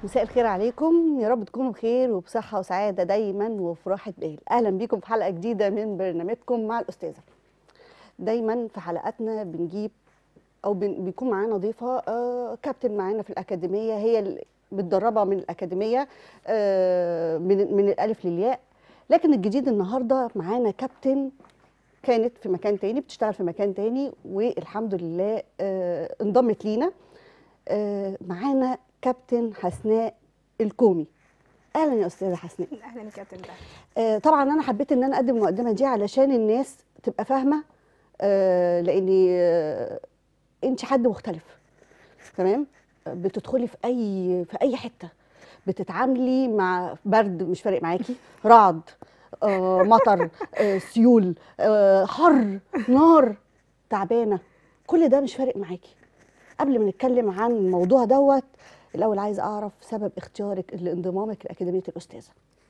مساء الخير عليكم يا رب تكونوا بخير وبصحة وسعادة دايما وفي راحة بال أهلا بيكم في حلقة جديدة من برنامجكم مع الأستاذة دايما في حلقاتنا بنجيب أو بن بيكون معانا ضيفة آه كابتن معانا في الأكاديمية هي اللي متدربة من الأكاديمية آه من, من الألف للياء لكن الجديد النهاردة معانا كابتن كانت في مكان تاني بتشتغل في مكان تاني والحمد لله آه انضمت لينا آه معانا كابتن حسناء الكومي اهلا يا استاذه حسناء اهلا يا كابتن ده آه طبعا انا حبيت ان انا اقدم المقدمه دي علشان الناس تبقى فاهمه آه لاني آه انت حد مختلف تمام آه، بتدخلي في اي في اي حته بتتعاملي مع برد مش فارق معاكي رعد آه مطر آه سيول آه حر نار تعبانه كل ده مش فارق معاكي قبل ما نتكلم عن الموضوع دوت الاول عايز اعرف سبب اختيارك لانضمامك لاكاديميه الاستاذه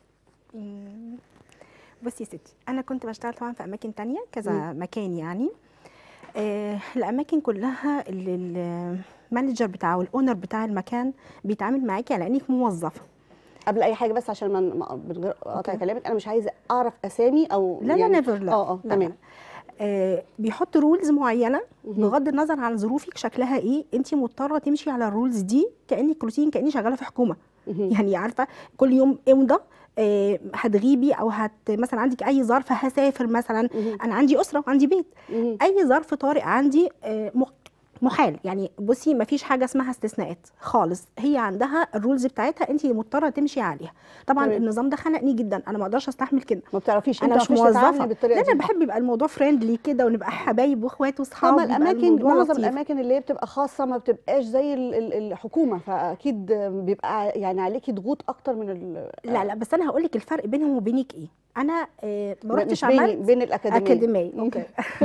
مم. بصي يا ستي انا كنت بشتغل طبعا في اماكن تانية كذا مكان يعني آه الاماكن كلها اللي المانجر بتاعه الاونر بتاع المكان بيتعامل معاكي على انك موظفه قبل اي حاجه بس عشان ما ما- من غير قطع أوكي. كلامك انا مش عايزه اعرف اسامي او لا لا نيفر لا اه اه لا، تمام لا. آه بيحط رولز معينه مهم. بغض النظر عن ظروفك شكلها ايه انت مضطره تمشي على الرولز دي كانك روتين كاني شغاله في حكومه مهم. يعني عارفه كل يوم امضى آه، هتغيبي او هت مثلا عندك اي ظرف هسافر مثلا مهم. انا عندي اسره وعندي بيت مهم. اي ظرف طارئ عندي آه، مح- محال يعني بصي ما فيش حاجه اسمها استثناءات خالص هي عندها الرولز بتاعتها انت مضطره تمشي عليها طبعا تمام. النظام ده خنقني جدا انا ما اقدرش استحمل كده ما بتعرفيش انا انت مش ما بتعرفيش تتعاملي موظفه بالطريقه لا انا دي بحب يبقى الموضوع فريندلي كده ونبقى حبايب واخوات واصحاب طبعا يبقى الاماكن الموضوع معظم لطيف. الاماكن اللي هي بتبقى خاصه ما بتبقاش زي ال- ال- الحكومه فاكيد بيبقى يعني عليكي ضغوط اكتر من ال لا لا بس انا هقول لك الفرق بينهم وبينك ايه انا آه، ما مش رحتش بين عملت بين الاكاديميه اكاديميه مم. اوكي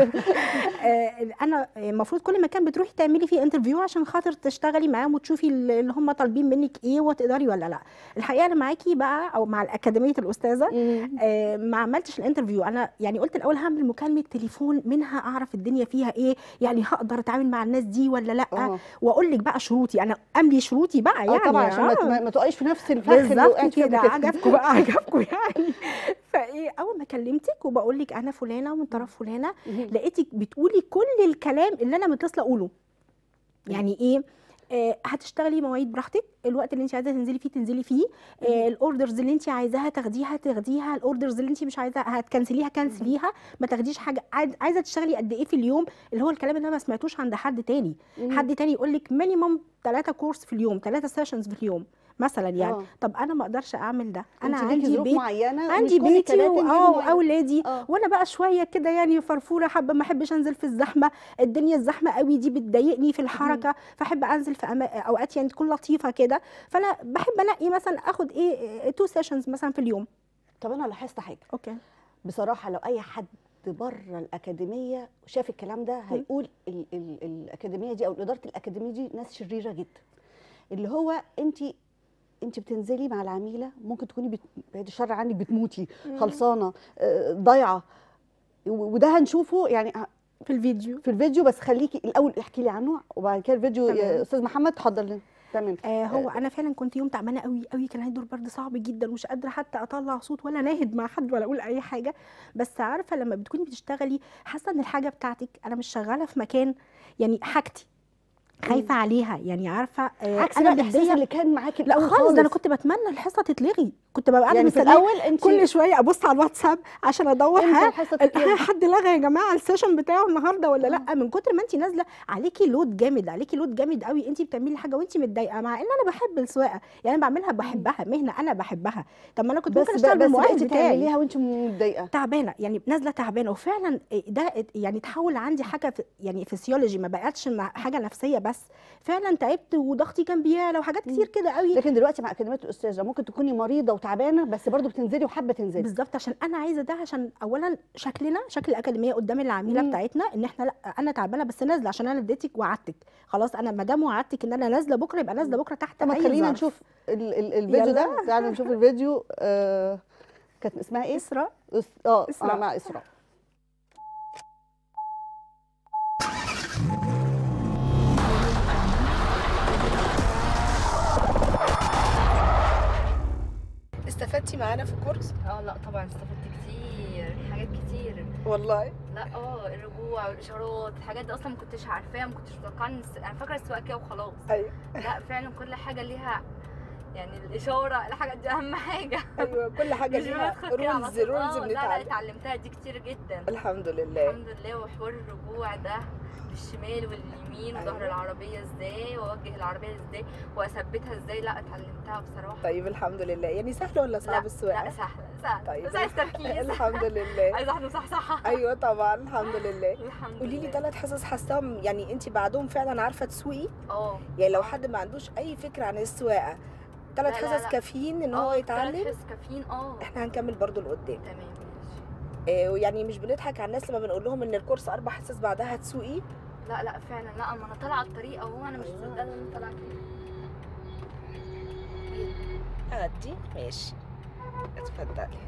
آه، انا المفروض كل مكان بتروحي تعملي فيه انترفيو عشان خاطر تشتغلي معاهم وتشوفي اللي هم طالبين منك ايه وتقدري ولا لا الحقيقه انا معاكي بقى او مع الاكاديميه الاستاذه مم. آه، ما عملتش الانترفيو انا يعني قلت الاول هعمل مكالمه تليفون منها اعرف الدنيا فيها ايه يعني هقدر اتعامل مع الناس دي ولا لا اه واقول لك بقى شروطي انا املي شروطي بقى اه يعني طبعا عشان ما- آه. ما ما تقعيش في نفس الفخ اللي بالظبط وقعت فيه كده قبل عجبكم بقى عجبكم يعني فايه اول ما كلمتك وبقول لك انا فلانه ومن طرف فلانه مهم. لقيتك بتقولي كل الكلام اللي انا متصله اقوله يعني ايه آه هتشتغلي مواعيد براحتك الوقت اللي انت عايزه تنزلي فيه تنزلي فيه آه الاوردرز اللي انت عايزاها تاخديها تاخديها الاوردرز اللي انت مش عايزاها هتكنسليها كنسليها ما تاخديش حاجه عايز- عايزه تشتغلي قد ايه في اليوم اللي هو الكلام اللي انا ما سمعتوش عند حد تاني مم. حد تاني يقول لك مينيمم ثلاثة كورس في اليوم ثلاثة سيشنز في اليوم مثلا يعني آه. طب انا ما اقدرش اعمل ده انا انت ليكي عندي ظروف بيت معينه عندي ومش كل بيتي الكباتن ليهم اه معين. واولادي اه وانا بقى شويه كده يعني فرفوره حابه ما احبش انزل في الزحمه الدنيا الزحمه قوي دي بتضايقني في الحركه فاحب انزل في أما... اوقات يعني تكون لطيفه كده فانا بحب انقي مثلا اخد ايه تو سيشنز مثلا في اليوم طب انا لاحظت حاجه اوكي بصراحه لو اي حد بره الاكاديميه شاف الكلام ده هيقول ال ال الاكاديميه دي او اداره الاكاديميه دي ناس شريره جدا اللي هو انت انت بتنزلي مع العميله ممكن تكوني بت... بعيد الشر عنك بتموتي خلصانه آه، ضايعه و- وده هنشوفه يعني في الفيديو في الفيديو بس خليكي الاول احكي لي عنه وبعد كده الفيديو تمام. يا استاذ محمد اتفضل لنا تمام آه هو انا فعلا كنت يوم تعبانه قوي قوي كان عندي دور برد صعب جدا ومش قادره حتى اطلع صوت ولا ناهد مع حد ولا اقول اي حاجه بس عارفه لما بتكوني بتشتغلي حاسه ان الحاجه بتاعتك انا مش شغاله في مكان يعني حاجتي خايفه عليها يعني عارفه آه عكس انا بقى الاحساس متضايقه اللي كان معاكي لا الاول خالص ده انا كنت بتمنى الحصه تتلغي كنت ببقى قاعده يعني في مستنيه الاول انت كل شويه ابص على الواتساب عشان ادور امتى ها الحصه ال- تتلغي؟ ها حد لغى يا جماعه السيشن بتاعه النهارده ولا لا من كتر ما انت نازله عليكي لود جامد عليكي لود جامد قوي انت بتعملي حاجه وانت متضايقه مع ان انا بحب السواقه يعني انا بعملها بحبها مهنه انا بحبها طب ما انا كنت ممكن بس اشتغل بقى بس بالمؤهل بقيتي بتاعي تعمليها وانت متضايقه تعبانه يعني نازله تعبانه وفعلا ده يعني تحول عندي حاجه في يعني فسيولوجي ما بقتش مع- حاجه نفسيه بس فعلا تعبت وضغطي كان بيعلى وحاجات كتير كده قوي لكن دلوقتي مع اكاديميه الاستاذه ممكن تكوني مريضه وتعبانه بس برضو بتنزلي وحابه تنزلي بالظبط عشان انا عايزه ده عشان اولا شكلنا شكل الاكاديميه قدام العميله مم. بتاعتنا ان احنا لا انا تعبانه بس نازله عشان انا اديتك وعدتك خلاص انا ما دام وعدتك ان انا نازله بكره يبقى نازله بكره تحت طب ما اي تخلينا ظرف. نشوف ال ال الفيديو ده يلا. تعالوا نشوف الفيديو آه كانت اسمها ايه؟ اسراء إس- اه إسراء. انا مع اسراء استفدتي معانا في الكورس اه لا طبعا استفدت كتير حاجات كتير والله لا اه الرجوع والاشارات الحاجات دي اصلا ما كنتش عارفاها ما كنتش متوقعه ان الس- انا فاكره السواقه كده وخلاص ايوه لا فعلا كل حاجه ليها يعني الاشاره الحاجات دي اهم حاجه ايوه كل حاجه مش ليها بندخل كده على رولز طول. رولز آه، لا لا بنتعلم اتعلمتها دي كتير جدا الحمد لله الحمد لله وحوار الرجوع ده للشمال واليمين وظهر أيوة. العربيه ازاي واوجه العربيه ازاي واثبتها ازاي لا اتعلمتها بصراحه طيب الحمد لله يعني سهله ولا صعب لا السواقه سهله سهله طيب. بس عايز تركيز الحمد لله عايز واحده مصحصحه ايوه طبعا الحمد لله الحمد قولي لي لله. ثلاث حصص حاساهم يعني انت بعدهم فعلا عارفه تسوقي اه يعني لو حد ما عندوش اي فكره عن السواقه ثلاث لا، لا، حصص لا. كافيين ان هو اه يتعلم تلات حصص كافيين اه احنا هنكمل برضو لقدام تمام ماشي آه، ويعني مش بنضحك على الناس لما بنقول لهم ان الكورس اربع حصص بعدها هتسوقي لا لا فعلا لا ما انا طالعه الطريق اهو انا مش مصدقه ان انا طالعه كده عدي ماشي اتفضلي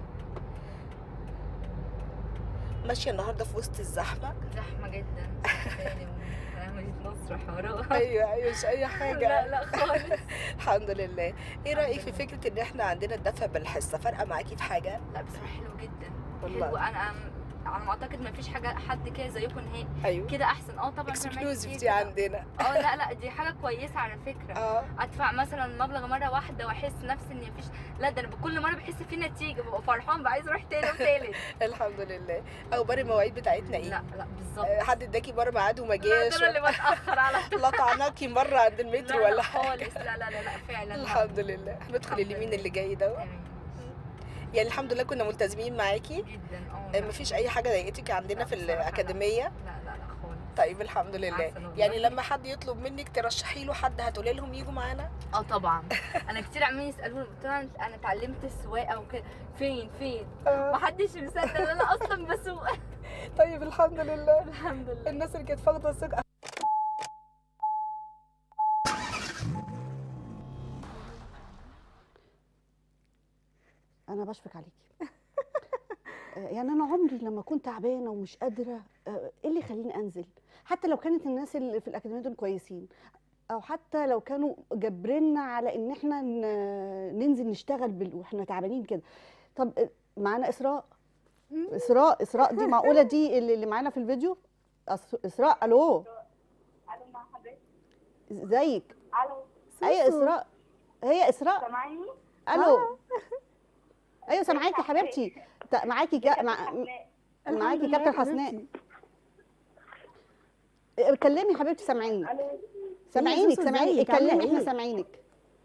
ماشيه النهارده في وسط الزحمه زحمه جدا سالم مدينه نصر حوارات ايوه ايوه مش اي حاجه لا لا خالص الحمد لله ايه الحمد رايك في لله. فكره ان احنا عندنا الدفع بالحصه فارقه معاكي في حاجه لا بصراحه حلو جدا والله. حلو انا على ما اعتقد ما فيش حاجه حد كده زيكم نهائي ايوه كده احسن اه طبعا اكسكلوزيف دي كده. عندنا اه لا لا دي حاجه كويسه على فكره اه ادفع مثلا مبلغ مره واحده واحس نفسي ان مفيش لا ده انا كل مره بحس في نتيجه ببقى فرحان بقى عايز اروح تاني وتالت الحمد لله اخبار المواعيد بتاعتنا ايه لا لا بالظبط آه، حد اداكي مره ميعاد وما لا، ده جاش انا اللي بتاخر على طول لطعناكي مره عند المترو لا، لا ولا حاجه خالص لا لا لا لا فعلا لا. الحمد لله هندخل الحمد اليمين لله. اللي جاي ده تمام يعني الحمد لله كنا ملتزمين معاكي جدا اه آه، لا. مفيش اي حاجه ضايقتك عندنا لا، في بصراحة لا. الاكاديميه لا لا لا خالص طيب الحمد لله عسل والله. يعني لما حد يطلب منك ترشحي له حد هتقولي لهم يجوا معانا اه طبعا انا كتير عمالين يسالوني قلت لهم انا اتعلمت السواقه وكده فين فين محدش مصدق ان انا اصلا بسوق طيب الحمد لله الحمد لله الناس اللي كانت فاقده الثقه انا بشفق عليكي آه، يعني انا عمري لما كنت تعبانه ومش قادره آه، ايه اللي يخليني انزل حتى لو كانت الناس اللي في الاكاديميه دول كويسين او حتى لو كانوا جابريننا على ان احنا ن- ننزل نشتغل بال... واحنا تعبانين كده طب آه، معانا اسراء اسراء اسراء دي معقوله دي اللي اللي معانا في الفيديو أس- اسراء الو الو مع حضرتك ازيك الو اي اسراء هي اسراء سامعيني الو ايوه سامعاكي يا حبيبتي تا- معاكي كا... مع... معاكي كابتن حسناء اتكلمي يا حبيبتي سامعيني الو سامعينك سوسو سامعينك ازيك؟ عاملة اتكلمي احنا ايه؟ سامعينك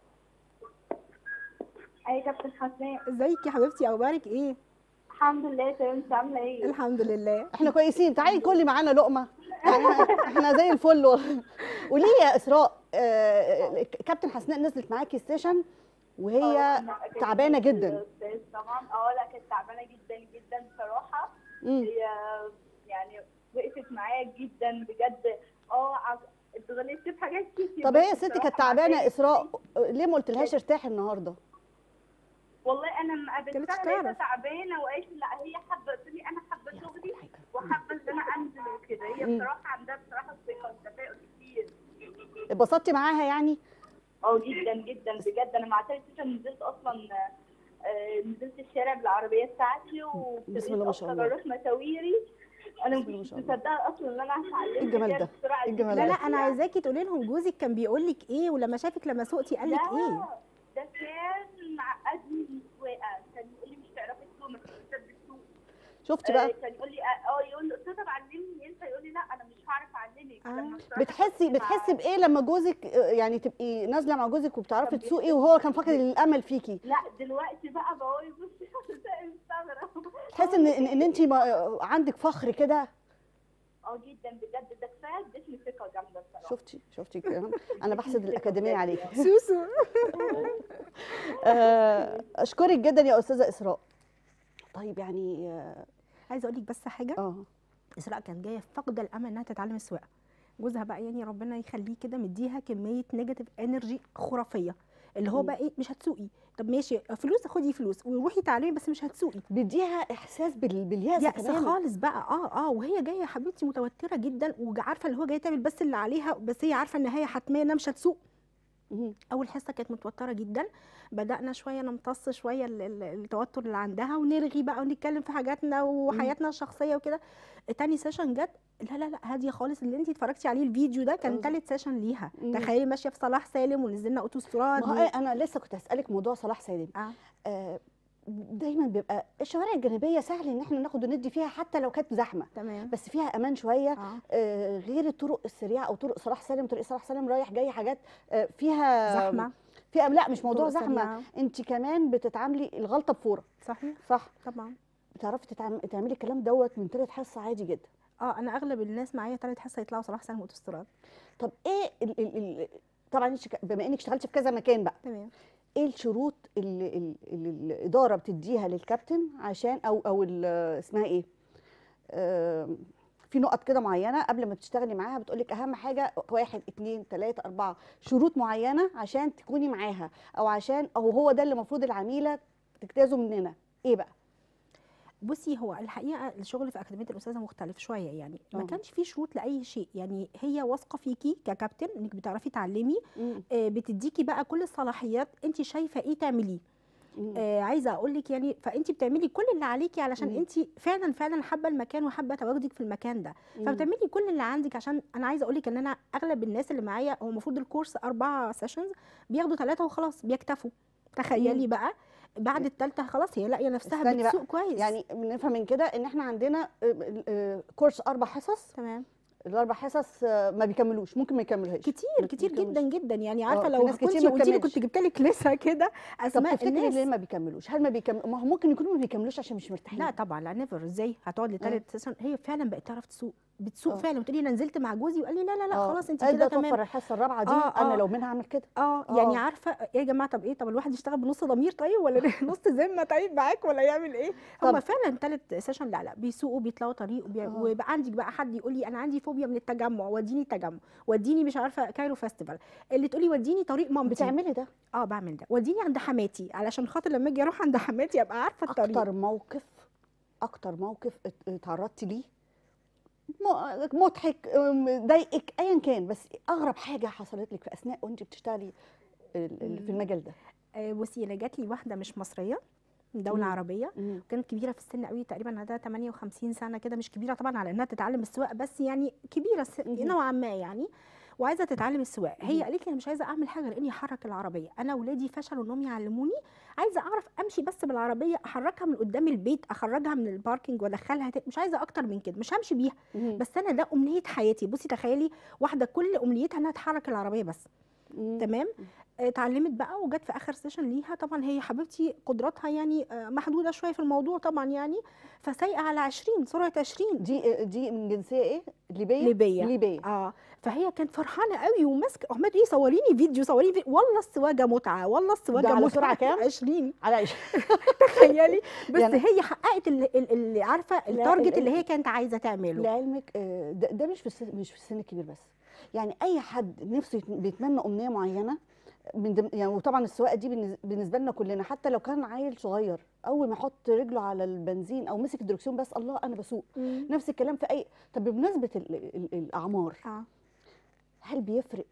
اي كابتن حسناء ازيك يا حبيبتي اخبارك ايه الحمد لله تمام انت عامله ايه الحمد لله احنا كويسين تعالي كلي معانا لقمه احنا احنا زي الفل والله. قولي لي يا اسراء آه، كابتن حسناء نزلت معاكي ستيشن وهي آه، أنا أكاديمية تعبانه جدا الأستاذ طبعا اه لا كانت تعبانه جدا جدا بصراحه مم. هي يعني وقفت معايا جدا بجد اه ع- اتغلبت في حاجات كتير طب بس هي الست كانت بصراحة تعبانه يا عجبتني. اسراء ليه ما قلتلهاش ارتاحي النهارده والله انا ما كانتش قابلتها لقيتها تعرف. تعبانه وقالت لي لا هي حابه قلت لي انا حابه شغلي وحابه ان انا انزل وكده هي مم. بصراحه عندها بصراحه ثقه وتفاؤل كتير اتبسطتي معاها يعني اه جدا جدا بجد انا مع تالت سيشن نزلت اصلا آه، نزلت الشارع بالعربيه بتاعتي بسم الله ما شاء الله. اروح مشاويري انا بسم الله ما مش شاء الله. مصدقه اصلا ان انا هتعلم إيه الجمال ده؟ إيه الجمال لا ده؟ لا انا عايزاكي تقولي لهم جوزك كان بيقول لك ايه ولما شافك لما سوقتي قال لك ايه ده كان معقدني السواقه كان يقول لي مش تعرفي تسوق مش بتحبي تسوق شفتي آه، بقى كان يقول لي اه يقول لي قلت له طب علمني انت يقول لي لا انا مش هعرف اعلمك آه. لما بصراحة بتحسي كنت مع- بتحسي بايه لما جوزك آه، يعني تبقي نازله مع جوزك وبتعرفي كان تسوقي وهو كان فاقد الامل فيكي لا دلوقتي بقى بقول بصي مستغرب تحسي ان ان, إن انت عندك فخر كده اه جدا بجد ده كفايه ادتني ثقه جامده بصراحه شفتي شفتي الكلام انا بحسد الاكاديميه عليكي سوسو آه، اشكرك جدا يا استاذه اسراء طيب يعني اه عايزه اقول لك بس حاجه آه، اسراء كانت جايه فاقده الامل انها تتعلم السواقه جوزها بقى يعني ربنا يخليه كده مديها كميه نيجاتيف انرجي خرافيه اللي هو مم. بقى ايه مش هتسوقي طب ماشي فلوس خدي فلوس وروحي تعلمي بس مش هتسوقي بيديها احساس بال- بالياس يأس كمان خالص بقى اه اه وهي جايه يا حبيبتي متوتره جدا وعارفه اللي هو جايه تعمل بس اللي عليها بس هي عارفه ان هي حتميه انها مش هتسوق مهم. اول حصه كانت متوتره جدا بدانا شويه نمتص شويه ال- ال- التوتر اللي عندها ونرغي بقى ونتكلم في حاجاتنا وحياتنا الشخصيه وكده تاني سيشن جت لا لا لا هاديه خالص اللي انت اتفرجتي عليه الفيديو ده كان أوه. تالت سيشن ليها مم. تخيلي ماشيه في صلاح سالم ونزلنا اوتوستراد ما هو انا لسه كنت هسالك موضوع صلاح سالم آه. آه دايما بيبقى الشوارع الجانبيه سهل ان احنا ناخد وندي فيها حتى لو كانت زحمه تمام بس فيها امان شويه اه آه غير الطرق السريعه او طرق صلاح سالم طريق صلاح سالم رايح جاي حاجات آه فيها زحمه فيها لا مش موضوع طرق زحمه سريعة. انت كمان بتتعاملي الغلطه بفوره صحيح صح طبعا بتعرفي تتعم... تعملي الكلام دوت من ثالث حصه عادي جدا اه انا اغلب الناس معايا تالت حصه يطلعوا صلاح سالم اوتوستراد طب ايه ال... ال... ال... طبعا انت ك- بما انك اشتغلتي في كذا مكان بقى تمام ايه الشروط اللي, اللي اللي الاداره بتديها للكابتن عشان او او ال- اسمها ايه آم، في نقط كده معينه قبل ما بتشتغلي معاها بتقول لك اهم حاجه واحد اتنين تلاته اربعه شروط معينه عشان تكوني معاها او عشان او هو ده اللي المفروض العميله تجتازه مننا ايه بقى؟ بصي هو الحقيقه الشغل في اكاديميه الاستاذه مختلف شويه يعني ما آه. كانش فيه شروط لاي شيء يعني هي واثقه فيكي ككابتن انك بتعرفي تعلمي مم. آه، بتديكي بقى كل الصلاحيات انت شايفه ايه تعمليه مم. آه عايزه اقول لك يعني فانت بتعملي كل اللي عليكي علشان مم. انت فعلا فعلا حابه المكان وحابه تواجدك في المكان ده مم. فبتعملي كل اللي عندك عشان انا عايزه اقول لك ان انا اغلب الناس اللي معايا هو المفروض الكورس اربع سيشنز بياخدوا ثلاثه وخلاص بيكتفوا تخيلي بقى بعد الثالثه خلاص هي لاقيه نفسها استني بقى. بتسوق كويس يعني بنفهم من كده ان احنا عندنا آه، آه، كورس اربع حصص تمام الاربع حصص آه، ما بيكملوش ممكن ما يكملوهاش كتير ما كتير بيكملوش. جدا جدا يعني آه، عارفه في لو ناس كتير كنت ما قلتي لي بتكملش. كنت جبت لك لسه كده طب اسماء تفتكري ليه الناس ما بيكملوش؟ هل ما بيكمل ما هو ممكن يكونوا ما بيكملوش عشان مش مرتاحين لا طبعا لا نيفر ازاي هتقعد لثالث سيشن هي فعلا بقت تعرف تسوق بتسوق آه. فعلا وتقولي انا نزلت مع جوزي وقال لي لا لا لا آه. خلاص انت قال كده ده تمام توفر الحصه الرابعه دي آه، انا آه. لو منها اعمل كده اه آه. يعني عارفه يا جماعه طب ايه طب الواحد يشتغل بنص ضمير طيب ولا نص ذمه طيب معاك ولا يعمل ايه طب- هم فعلا ثالث سيشن لا لا بيسوقوا بيطلعوا طريق وبي... آه. ويبقى عندك بقى حد يقول لي انا عندي فوبيا من التجمع وديني تجمع وديني مش عارفه كايرو فيستيفال اللي تقولي وديني طريق مامتي بتعملي ده اه بعمل ده وديني عند حماتي علشان خاطر لما اجي اروح عند حماتي ابقى عارفه الطريق اكتر موقف اكتر موقف ات- اتعرضتي ليه م- مضحك أم، ضايقك ايا كان بس اغرب حاجه حصلت لك في اثناء وانت بتشتغلي ال- ال- في المجال ده آه بصي انا جات لي واحده مش مصريه من دوله مم. عربيه كانت كبيره في السن قوي تقريبا عندها 58 سنه كده مش كبيره طبعا على انها تتعلم السواقه بس يعني كبيره الس- مهم. نوعا ما يعني وعايزه تتعلم السواقه هي مهم. قالت لي انا مش عايزه اعمل حاجه غير اني احرك العربيه انا ولادي فشلوا انهم يعلموني عايزه اعرف امشي بس بالعربيه احركها من قدام البيت اخرجها من الباركينج وادخلها تاني. مش عايزه اكتر من كده مش همشي بيها مم. بس انا ده امنيه حياتي بصي تخيلي واحده كل امنيتها انها تحرك العربيه بس مم. تمام آه، اتعلمت بقى وجت في اخر سيشن ليها طبعا هي حبيبتي قدراتها يعني آه، محدوده شويه في الموضوع طبعا يعني فسايقه على 20 سرعه 20 دي دي من جنسيه ايه ليبيه ليبيه ليبيه اه فهي كانت فرحانه قوي وماسكه عمال ايه صوريني فيديو صوريني فيديو. والله السواقه متعه والله السواقه على متعه سرعة كام؟ 20 على عيش تخيلي بس يعني- هي حققت اللي, اللي عارفه التارجت اللي هي كانت عايزه تعمله لعلمك آه، ده, ده مش في السن مش في السن الكبير بس يعني اي حد نفسه يت- بيتمنى امنيه معينه من ضمن- يعني وطبعا السواقه دي بالنز- بالنسبه لنا كلنا حتى لو كان عيل صغير اول ما يحط رجله على البنزين او مسك الدركسيون بس الله انا بسوق مم. نفس الكلام في اي طب بمناسبه ال... ال... الاعمار اه هل بيفرق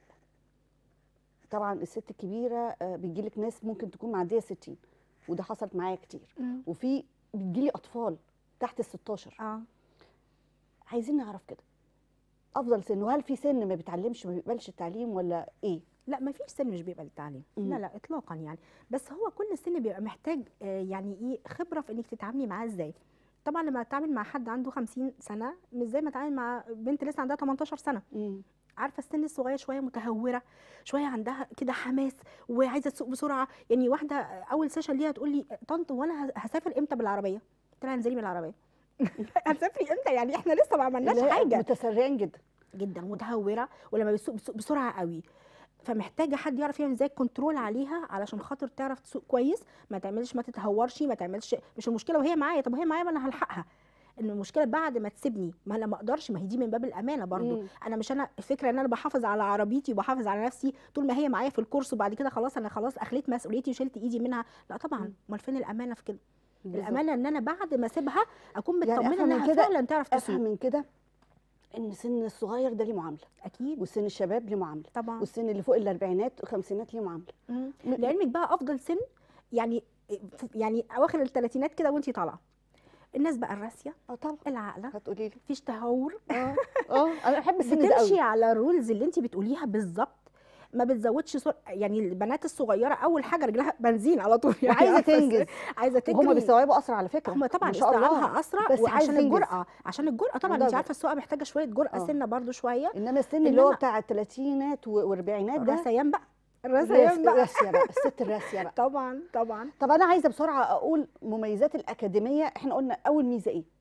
طبعا الست الكبيره آه، بتجيلك ناس ممكن تكون معديه 60 وده حصلت معايا كتير مم. وفي بتجيلي اطفال تحت ال 16 اه عايزين نعرف كده افضل سن وهل في سن ما بيتعلمش ما بيقبلش التعليم ولا ايه لا ما فيش سن مش بيبقى للتعليم مم. لا لا اطلاقا يعني بس هو كل سن بيبقى محتاج آه، يعني ايه خبره في انك تتعاملي معاه ازاي طبعا لما اتعامل مع حد عنده 50 سنه مش زي ما اتعامل مع بنت لسه عندها 18 سنه مم. عارفه السن الصغير شويه متهوره شويه عندها كده حماس وعايزه تسوق بسرعه يعني واحده اول سيشن ليها تقول لي طنط وانا ه- هسافر امتى بالعربيه قلت لها انزلي من العربيه هتسافري امتى يعني احنا لسه ما عملناش اللي هي حاجه متسرعين جدا جدا متهوره ولما بتسوق بتسوق بسرعه قوي فمحتاجه حد يعرف يعمل ازاي كنترول عليها علشان خاطر تعرف تسوق كويس ما تعملش ما تتهورش ما تعملش مش المشكله وهي معايا طب وهي معايا ما انا هلحقها ان المشكله بعد ما تسيبني ما انا ما اقدرش ما هي دي من باب الامانه برضو مم. انا مش انا الفكره ان انا بحافظ على عربيتي وبحافظ على نفسي طول ما هي معايا في الكورس وبعد كده خلاص انا خلاص اخليت مسؤوليتي وشلت ايدي منها لا طبعا مم. امال فين الامانه في كده بالظبط. الامانه ان انا بعد ما اسيبها اكون يعني مطمنه أفهم من انها كده- فعلا تعرف افهم تسوق من كده ان السن الصغير ده ليه معامله اكيد والسن الشباب ليه معامله طبعا والسن اللي فوق الاربعينات والخمسينات ليه معامله مم. م- لعلمك بقى افضل سن يعني يعني اواخر الثلاثينات كده وانتي طالعه الناس بقى الراسيه اه طبعا العاقله هتقولي لي مفيش تهور اه اه انا بحب السن ده بتمشي قوي على الرولز اللي انت بتقوليها بالظبط ما بتزودش سر... يعني البنات الصغيره اول حاجه رجلها بنزين على طول يعني وعايزه عارفة تنجز ازاي؟ عايزه تجري وهم بيستوعبوا اسرع على فكره هم طبعا ما شاء الله استيعابها اسرع بس عايزة وعشان تنجز. الجرأه عشان الجرأه طبعا عندها انت جرأة. عارفه السواقه محتاجه شويه جرأه آه. سنه برضو شويه انما السن اللي هو إنما- بتاع الثلاثينات والاربعينات ده الرسيان بقى الراس- الرسيان بقى الراسيه بقى الست الراسيه بقى طبعا طبعا طب انا عايزه بسرعه اقول مميزات الاكاديميه احنا قلنا اول ميزه ايه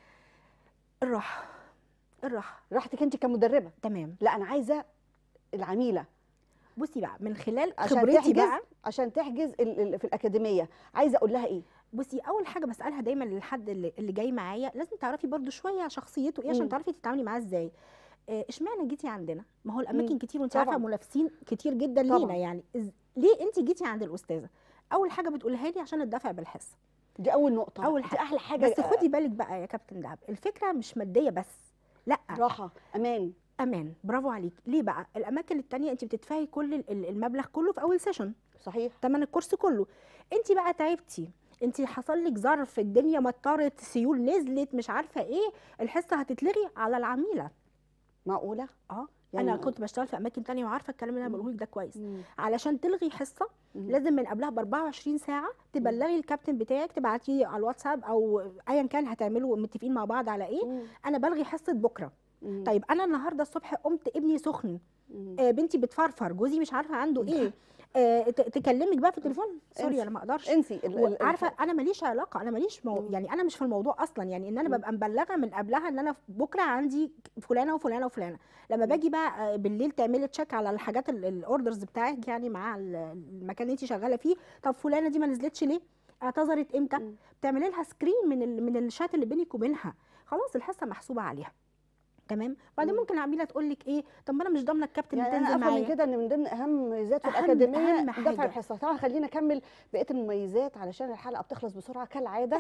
الراحه الراحه راحتك انت كمدربه تمام لا انا عايزه العميله بصي بقى من خلال عشان خبرتي تحجز بقى عشان تحجز ال- ال- في الاكاديميه عايزه اقول لها ايه بصي اول حاجه بسالها دايما للحد اللي, اللي جاي معايا لازم تعرفي برضو شويه شخصيته ايه عشان مم. تعرفي تتعاملي معاه ازاي آه، اشمعنى جيتي عندنا ما هو الاماكن مم. كتير وانت طبعاً. عارفه منافسين كتير جدا طبعاً. لينا يعني إز... ليه انت جيتي عند الاستاذه اول حاجه بتقولها لي عشان الدفع بالحصه دي اول نقطه أول دي حاجة. احلى حاجه بس خدي بالك بقى يا كابتن دهب الفكره مش ماديه بس لا راحه امان امان برافو عليك ليه بقى الاماكن التانية انت بتدفعي كل ال- ال- المبلغ كله في اول سيشن صحيح تمن الكورس كله انت بقى تعبتي انت حصل لك ظرف الدنيا مطرت سيول نزلت مش عارفه ايه الحصه هتتلغي على العميله معقوله اه يعني انا كنت بشتغل في اماكن تانية وعارفه الكلام اللي انا مم. بقوله لك ده كويس مم. علشان تلغي حصه مم. لازم من قبلها ب 24 ساعه تبلغي الكابتن بتاعك تبعتيه على الواتساب او ايا كان هتعملوا متفقين مع بعض على ايه مم. انا بلغي حصه بكره مم. طيب انا النهارده الصبح قمت ابني سخن مم. آه بنتي بتفرفر جوزي مش عارفه عنده ايه آه ت- تكلمك بقى في التليفون سوري انسي. انا ما اقدرش انسي ال- ال- عارفه انا ماليش علاقه انا ماليش مو... مم. يعني انا مش في الموضوع اصلا يعني ان انا مم. ببقى مبلغه من قبلها ان انا بكره عندي فلانه وفلانه وفلانه لما مم. باجي بقى آه، بالليل تعملي تشيك على الحاجات الاوردرز بتاعك يعني مع ال- المكان اللي انت شغاله فيه طب فلانه دي ما نزلتش ليه اعتذرت امتى مم. بتعملي لها سكرين من ال... من الشات اللي بينك وبينها خلاص الحصه محسوبه عليها تمام بعدين مم. ممكن العميله تقول لك ايه طب ما انا مش ضامنه الكابتن يعني اللي انا تنزل افهم من معايا كده ان من ضمن اهم ميزات أهم- الاكاديميه أهم دفع حاجة. الحصه طبعا خلينا نكمل بقيه المميزات علشان الحلقه بتخلص بسرعه كالعاده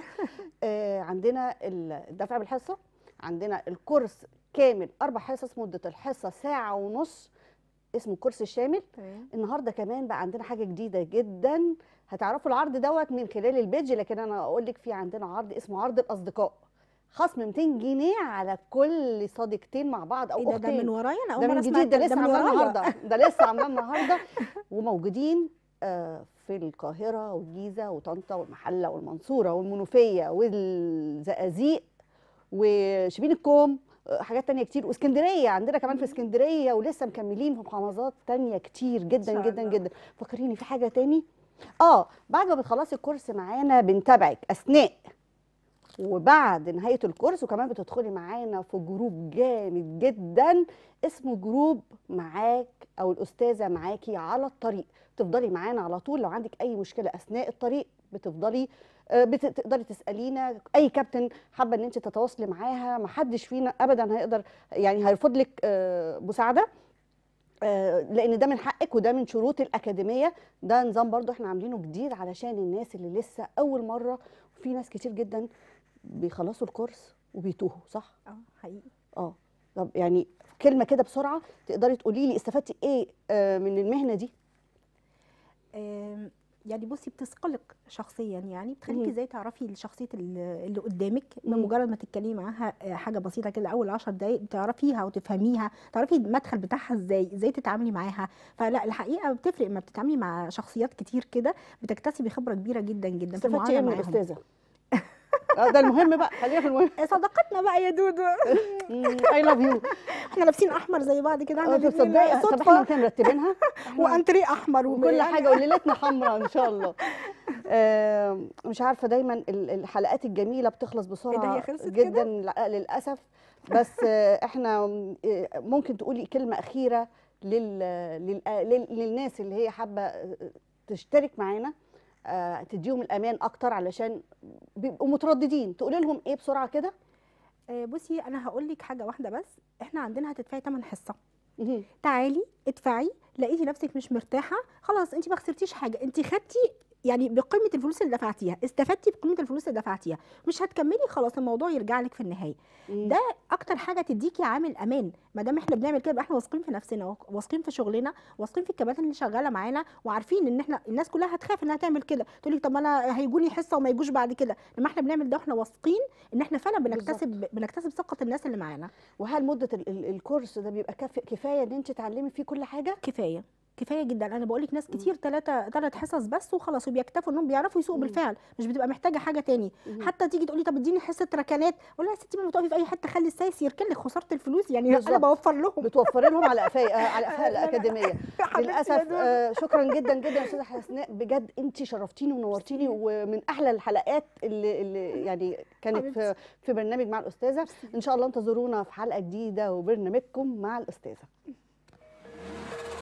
آه عندنا الدفع بالحصه عندنا الكورس كامل اربع حصص مده الحصه ساعه ونص اسمه الكورس الشامل تمام النهارده كمان بقى عندنا حاجه جديده جدا هتعرفوا العرض دوت من خلال البيج لكن انا اقول لك في عندنا عرض اسمه عرض الاصدقاء خصم 200 جنيه على كل صديقتين مع بعض او ايه ده اختين ده من ورايا انا اول ده مره من اسمع جديد ده الكلام لسه من عاملاه ورايا. النهارده ده لسه عاملاه النهارده وموجودين آه، في القاهره والجيزه وطنطا والمحله والمنصوره والمنوفيه والزقازيق وشبين الكوم آه، حاجات تانية كتير واسكندريه عندنا كمان في اسكندريه ولسه مكملين في محافظات تانية كتير جدا شاء جدا الله. جدا فكريني في حاجه تاني اه بعد ما بتخلصي الكورس معانا بنتابعك اثناء وبعد نهايه الكورس وكمان بتدخلي معانا في جروب جامد جدا اسمه جروب معاك او الاستاذه معاكي على الطريق تفضلي معانا على طول لو عندك اي مشكله اثناء الطريق بتفضلي آه، بت- تقدري تسالينا اي كابتن حابه ان انت تتواصلي معاها ما حدش فينا ابدا هيقدر يعني هيرفض لك آه، مساعده آه، لان ده من حقك وده من شروط الاكاديميه ده نظام برضو احنا عاملينه جديد علشان الناس اللي لسه اول مره وفي ناس كتير جدا بيخلصوا الكورس وبيتوهوا صح اه حقيقي اه طب يعني كلمه كده بسرعه تقدري تقولي لي استفدتي ايه آه، من المهنه دي آم، يعني بصي بتثقلك شخصيا يعني بتخليكي مم. ازاي تعرفي شخصيه اللي اللي قدامك مم. بمجرد ما تتكلمي معاها آه، حاجه بسيطه كده اول 10 دقائق بتعرفيها وتفهميها تعرفي المدخل بتاعها ازاي ازاي تتعاملي معاها فلا الحقيقه بتفرق لما بتتعاملي مع شخصيات كتير كده بتكتسبي خبره كبيره جدا جدا في استفدتي ايه المعامله من معاهم الاستاذه آه، ده المهم بقى خلينا في المهم آه، صداقتنا بقى يا دودو اي لاف يو احنا لابسين احمر زي بعض كده احنا الاتنين تصدقي طب احنا صدفه كنا مرتبينها إحنا- وانتريه احمر وكل يعني حاجه وليلتنا حمراء ان شاء الله آه، مش عارفه دايما ال- الحلقات الجميله بتخلص بسرعه هي خلصت جدا لا- للاسف بس آه، احنا آه، ممكن تقولي كلمه اخيره لل... لل... لل... للناس اللي هي حابه آه، تشترك معانا آه، تديهم الامان اكتر علشان بيبقوا مترددين تقولي لهم ايه بسرعه كده آه، بصي انا هقول لك حاجه واحده بس احنا عندنا هتدفعي 8 حصه مهم. تعالي ادفعي لقيتي نفسك مش مرتاحه خلاص انت ما خسرتيش حاجه انت خدتي يعني بقيمه الفلوس اللي دفعتيها استفدتي بقيمه الفلوس اللي دفعتيها مش هتكملي خلاص الموضوع يرجع لك في النهايه مم. ده اكتر حاجه تديكي عامل امان ما دام احنا بنعمل كده يبقى احنا واثقين في نفسنا واثقين في شغلنا واثقين في الكباتن اللي شغاله معانا وعارفين ان احنا الناس كلها هتخاف انها تعمل كده تقول لك طب انا هيجوني حصه وما يجوش بعد كده لما احنا بنعمل ده واحنا واثقين ان احنا فعلا بنكتسب بنكتسب ثقه الناس اللي معانا وهل مده ال- ال- الكورس ده بيبقى كافي كفايه ان انت تتعلمي فيه كل حاجه كفايه كفايه جدا انا بقول لك ناس كتير ثلاثه ثلاث حصص بس وخلاص وبيكتفوا انهم بيعرفوا يسوقوا مم. بالفعل مش بتبقى محتاجه حاجه تاني مم. حتى تيجي تقولي طب اديني حصه ركنات اقول لها يا ستي ما بتقفي في اي حته خلي السايس يركن لك خساره الفلوس يعني انا بالظبط. بوفر لهم بتوفري لهم على قفايا آه، على قفايا لا، لا. الاكاديميه حبيبتي يا للاسف دودو. آه، شكرا جدا جدا يا استاذه حسناء بجد انت شرفتيني ونورتيني ومن احلى الحلقات اللي, اللي يعني كانت في حبيبتي. في برنامج مع الاستاذه ان شاء الله انتظرونا في حلقه جديده وبرنامجكم مع الاستاذه